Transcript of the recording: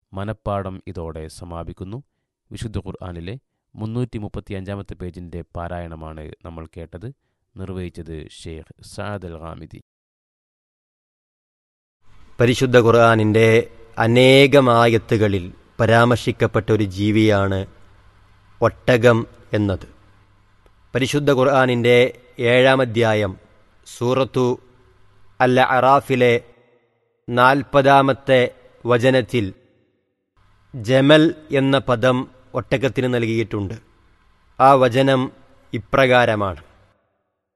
മനപ്പാഠം ഇതോടെ സമാപിക്കുന്നു വിശുദ്ധ ഖുർആാനിലെ മുന്നൂറ്റി മുപ്പത്തി അഞ്ചാമത്തെ പേജിൻ്റെ പാരായണമാണ് നമ്മൾ കേട്ടത് നിർവഹിച്ചത് ഷെയ്ഖ് സാദ് അൽ ഹാമിദി പരിശുദ്ധ ഖുർആാനിൻ്റെ അനേകമായത്തുകളിൽ പരാമർശിക്കപ്പെട്ട ഒരു ജീവിയാണ് ഒട്ടകം എന്നത് പരിശുദ്ധ ഖുർആാനിൻ്റെ ഏഴാം അധ്യായം സൂറത്തു അൽ അറാഫിലെ നാൽപ്പതാമത്തെ വചനത്തിൽ ജമൽ എന്ന പദം ഒട്ടകത്തിന് നൽകിയിട്ടുണ്ട് ആ വചനം ഇപ്രകാരമാണ്